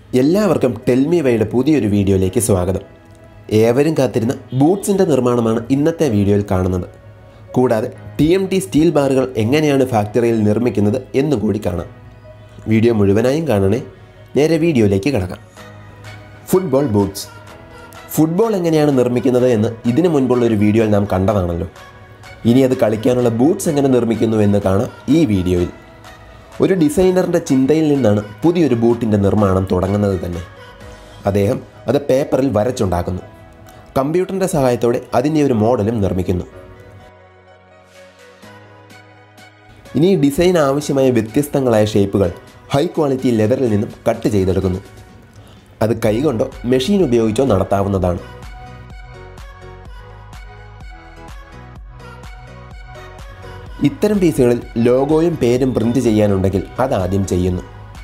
എല്ലാവർക്കും ടെൽമി വൈയുടെ പുതിയൊരു വീഡിയോയിലേക്ക് സ്വാഗതം ഏവരും കാത്തിരുന്ന ബൂട്ട്സിൻ്റെ നിർമ്മാണമാണ് ഇന്നത്തെ വീഡിയോയിൽ കാണുന്നത് കൂടാതെ ടി എം ടി സ്റ്റീൽ ബാറുകൾ എങ്ങനെയാണ് ഫാക്ടറിയിൽ നിർമ്മിക്കുന്നത് എന്നും കൂടി കാണാം വീഡിയോ മുഴുവനായും കാണണേ നേരെ വീഡിയോയിലേക്ക് കിടക്കാം ഫുട്ബോൾ ബൂട്ട്സ് ഫുട്ബോൾ എങ്ങനെയാണ് നിർമ്മിക്കുന്നത് എന്ന് ഇതിനു മുൻപുള്ള ഒരു വീഡിയോയിൽ നാം കണ്ടതാണല്ലോ ഇനി അത് കളിക്കാനുള്ള ബൂട്ട്സ് എങ്ങനെ നിർമ്മിക്കുന്നു എന്ന് കാണാം ഈ വീഡിയോയിൽ ഒരു ഡിസൈനറിൻ്റെ ചിന്തയിൽ നിന്നാണ് പുതിയൊരു ബൂട്ടിൻ്റെ നിർമ്മാണം തുടങ്ങുന്നത് തന്നെ അദ്ദേഹം അത് പേപ്പറിൽ വരച്ചുണ്ടാക്കുന്നു കമ്പ്യൂട്ടറിൻ്റെ സഹായത്തോടെ അതിൻ്റെ ഒരു മോഡലും നിർമ്മിക്കുന്നു ഇനി ഈ ഡിസൈൻ ആവശ്യമായ വ്യത്യസ്തങ്ങളായ ഷേപ്പുകൾ ഹൈ ക്വാളിറ്റി ലെതറിൽ നിന്നും കട്ട് ചെയ്തെടുക്കുന്നു അത് കൈകൊണ്ടോ മെഷീൻ ഉപയോഗിച്ചോ നടത്താവുന്നതാണ് ഇത്തരം പീസുകളിൽ ലോഗോയും പേരും പ്രിന്റ് ചെയ്യാനുണ്ടെങ്കിൽ അതാദ്യം ചെയ്യുന്നു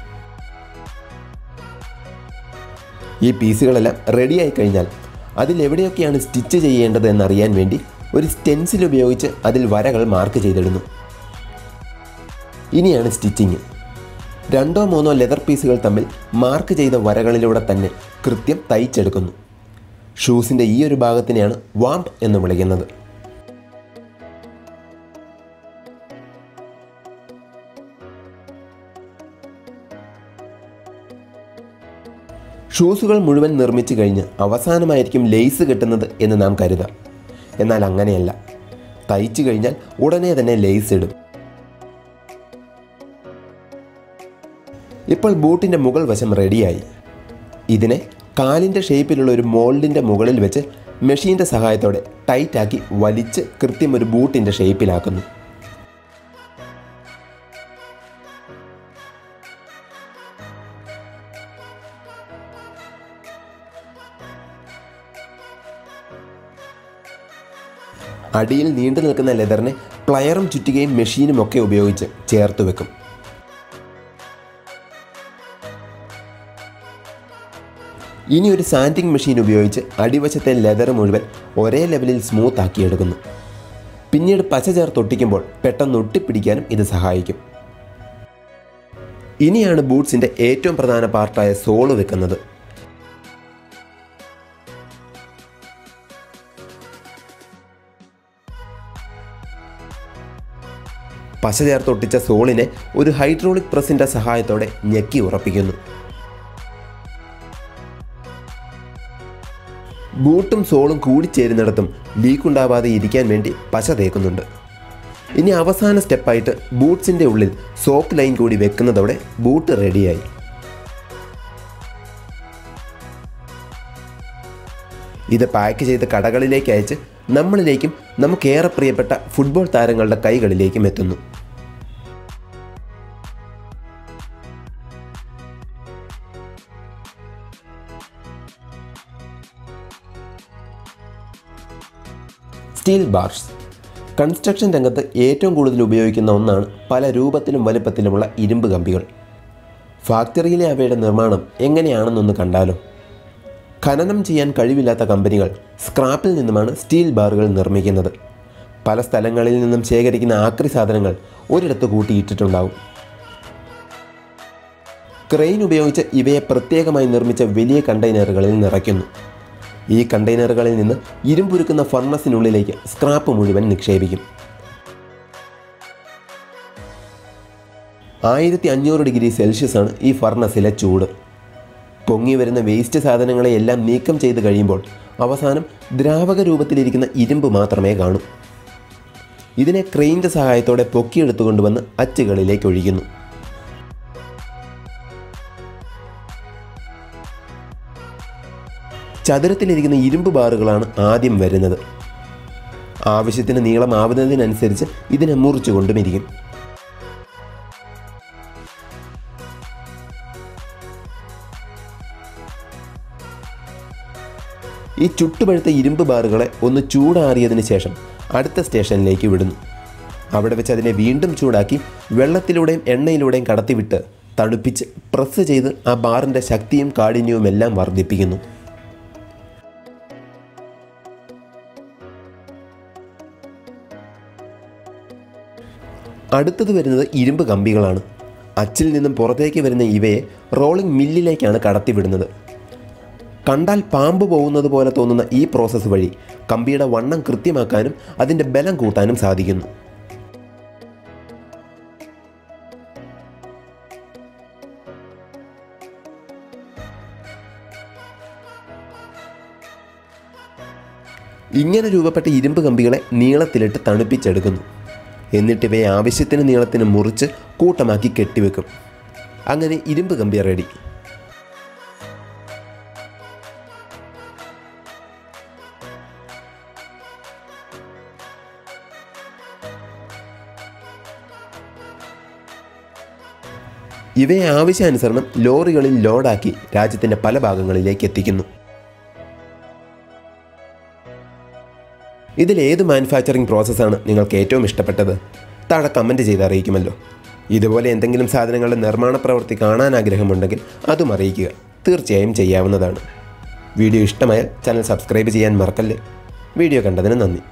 ഈ പീസുകളെല്ലാം റെഡിയായി കഴിഞ്ഞാൽ അതിൽ എവിടെയൊക്കെയാണ് സ്റ്റിച്ച് ചെയ്യേണ്ടത് എന്നറിയാൻ വേണ്ടി ഒരു സ്റ്റെൻസിൽ ഉപയോഗിച്ച് അതിൽ വരകൾ മാർക്ക് ചെയ്തിടുന്നു ഇനിയാണ് സ്റ്റിച്ചിങ് രണ്ടോ മൂന്നോ ലെതർ പീസുകൾ തമ്മിൽ മാർക്ക് ചെയ്ത വരകളിലൂടെ തന്നെ കൃത്യം തയ്ച്ചെടുക്കുന്നു ഷൂസിൻ്റെ ഈ ഒരു ഭാഗത്തിനെയാണ് വാംപ് എന്ന് വിളിക്കുന്നത് ഷൂസുകൾ മുഴുവൻ നിർമ്മിച്ചു കഴിഞ്ഞ് അവസാനമായിരിക്കും ലേസ് കിട്ടുന്നത് എന്ന് നാം കരുതാം എന്നാൽ അങ്ങനെയല്ല തയ്ച്ചു കഴിഞ്ഞാൽ ഉടനെ തന്നെ ലേസ് ഇടും ഇപ്പോൾ ബൂട്ടിൻ്റെ മുകൾ വശം റെഡിയായി ഇതിനെ കാലിൻ്റെ ഷേപ്പിലുള്ള ഒരു മോൾഡിൻ്റെ മുകളിൽ വെച്ച് മെഷീൻ്റെ സഹായത്തോടെ ടൈറ്റാക്കി വലിച്ച് കൃത്യം ഒരു ബൂട്ടിൻ്റെ ഷേപ്പിലാക്കുന്നു അടിയിൽ നീണ്ടു നിൽക്കുന്ന ലെതറിനെ പ്ലയറും ചുറ്റുകയും മെഷീനും ഒക്കെ ഉപയോഗിച്ച് ചേർത്ത് വെക്കും ഇനി ഒരു സാൻഡിങ് മെഷീൻ ഉപയോഗിച്ച് അടിവശത്തെ ലെതർ മുഴുവൻ ഒരേ ലെവലിൽ സ്മൂത്ത് ആക്കിയെടുക്കുന്നു പിന്നീട് പച്ച ചേർത്ത് ഒട്ടിക്കുമ്പോൾ പെട്ടെന്ന് ഒട്ടിപ്പിടിക്കാനും ഇത് സഹായിക്കും ഇനിയാണ് ബൂട്ട്സിൻ്റെ ഏറ്റവും പ്രധാന പാർട്ടായ സോള് വെക്കുന്നത് പശ ചേർത്തൊട്ടിച്ച സോളിനെ ഒരു ഹൈഡ്രോളിക് പ്രസിൻ്റെ സഹായത്തോടെ ഞെക്കി ഉറപ്പിക്കുന്നു ബൂട്ടും സോളും കൂടിച്ചേരുന്നിടത്തും ലീക്ക് ഉണ്ടാവാതെ ഇരിക്കാൻ വേണ്ടി പശ തേക്കുന്നുണ്ട് ഇനി അവസാന സ്റ്റെപ്പായിട്ട് ബൂട്ട്സിൻ്റെ ഉള്ളിൽ സോക്ക് ലൈൻ കൂടി വെക്കുന്നതോടെ ബൂട്ട് റെഡിയായി ഇത് പാക്ക് ചെയ്ത് കടകളിലേക്ക് അയച്ച് നമ്മളിലേക്കും നമുക്കേറെ പ്രിയപ്പെട്ട ഫുട്ബോൾ താരങ്ങളുടെ കൈകളിലേക്കും എത്തുന്നു സ്റ്റീൽ ബാർസ് കൺസ്ട്രക്ഷൻ രംഗത്ത് ഏറ്റവും കൂടുതൽ ഉപയോഗിക്കുന്ന ഒന്നാണ് പല രൂപത്തിലും വലുപ്പത്തിലുമുള്ള ഇരുമ്പ് കമ്പികൾ ഫാക്ടറിയിലെ അവയുടെ നിർമ്മാണം എങ്ങനെയാണെന്നൊന്ന് കണ്ടാലോ ഖനനം ചെയ്യാൻ കഴിവില്ലാത്ത കമ്പനികൾ സ്ക്രാപ്പിൽ നിന്നുമാണ് സ്റ്റീൽ ബാറുകൾ നിർമ്മിക്കുന്നത് പല സ്ഥലങ്ങളിൽ നിന്നും ശേഖരിക്കുന്ന ആക്രി സാധനങ്ങൾ ഒരിടത്ത് കൂട്ടിയിട്ടിട്ടുണ്ടാവും ക്രെയിൻ ഉപയോഗിച്ച് ഇവയെ പ്രത്യേകമായി നിർമ്മിച്ച വലിയ കണ്ടെയ്നറുകളിൽ നിറയ്ക്കുന്നു ഈ കണ്ടെയ്നറുകളിൽ നിന്ന് ഇരുമ്പുരുക്കുന്ന ഫർണസിനുള്ളിലേക്ക് സ്ക്രാപ്പ് മുഴുവൻ നിക്ഷേപിക്കും ആയിരത്തി അഞ്ഞൂറ് ഡിഗ്രി സെൽഷ്യസ് ആണ് ഈ ഫർണസിലെ ചൂട് പൊങ്ങി വരുന്ന വേസ്റ്റ് സാധനങ്ങളെയെല്ലാം നീക്കം ചെയ്ത് കഴിയുമ്പോൾ അവസാനം ദ്രാവക രൂപത്തിലിരിക്കുന്ന ഇരുമ്പ് മാത്രമേ കാണൂ ഇതിനെ ക്രെയിൻ്റെ സഹായത്തോടെ പൊക്കിയെടുത്തുകൊണ്ടുവന്ന് അച്ചുകളിലേക്ക് ഒഴിക്കുന്നു ചതുരത്തിലിരിക്കുന്ന ഇരുമ്പ് ബാറുകളാണ് ആദ്യം വരുന്നത് ആവശ്യത്തിന് നീളമാവുന്നതിനനുസരിച്ച് ഇതിനെ മുറിച്ചുകൊണ്ടും ഇരിക്കും ഈ ചുട്ടുപഴുത്ത ഇരുമ്പ് ബാറുകളെ ഒന്ന് ചൂടാറിയതിന് ശേഷം അടുത്ത സ്റ്റേഷനിലേക്ക് വിടുന്നു അവിടെ വെച്ച് അതിനെ വീണ്ടും ചൂടാക്കി വെള്ളത്തിലൂടെയും എണ്ണയിലൂടെയും കടത്തിവിട്ട് തണുപ്പിച്ച് പ്രസ് ചെയ്ത് ആ ബാറിൻ്റെ ശക്തിയും കാഠിന്യവും എല്ലാം വർദ്ധിപ്പിക്കുന്നു അടുത്തത് വരുന്നത് ഇരുമ്പ് കമ്പികളാണ് അച്ചിൽ നിന്നും പുറത്തേക്ക് വരുന്ന ഇവയെ റോളിംഗ് മില്ലിലേക്കാണ് കടത്തിവിടുന്നത് കണ്ടാൽ പാമ്പ് പോകുന്നത് പോലെ തോന്നുന്ന ഈ പ്രോസസ്സ് വഴി കമ്പിയുടെ വണ്ണം കൃത്യമാക്കാനും അതിൻ്റെ ബലം കൂട്ടാനും സാധിക്കുന്നു ഇങ്ങനെ രൂപപ്പെട്ട ഇരുമ്പ് കമ്പികളെ നീളത്തിലിട്ട് തണുപ്പിച്ചെടുക്കുന്നു എന്നിട്ട് ഇവയെ ആവശ്യത്തിന് നീളത്തിന് മുറിച്ച് കൂട്ടമാക്കി കെട്ടിവെക്കും അങ്ങനെ ഇരുമ്പ് കമ്പി റെഡി ഇവയെ ആവശ്യാനുസരണം ലോറികളിൽ ലോഡാക്കി രാജ്യത്തിൻ്റെ പല ഭാഗങ്ങളിലേക്ക് എത്തിക്കുന്നു ഇതിൽ ഏത് മാനുഫാക്ചറിംഗ് പ്രോസസ്സാണ് നിങ്ങൾക്ക് ഏറ്റവും ഇഷ്ടപ്പെട്ടത് താഴെ കമൻറ്റ് ചെയ്ത് അറിയിക്കുമല്ലോ ഇതുപോലെ എന്തെങ്കിലും സാധനങ്ങളുടെ നിർമ്മാണ പ്രവൃത്തി കാണാൻ ആഗ്രഹമുണ്ടെങ്കിൽ അതും അറിയിക്കുക തീർച്ചയായും ചെയ്യാവുന്നതാണ് വീഡിയോ ഇഷ്ടമായാൽ ചാനൽ സബ്സ്ക്രൈബ് ചെയ്യാൻ മറക്കല്ലേ വീഡിയോ കണ്ടതിന് നന്ദി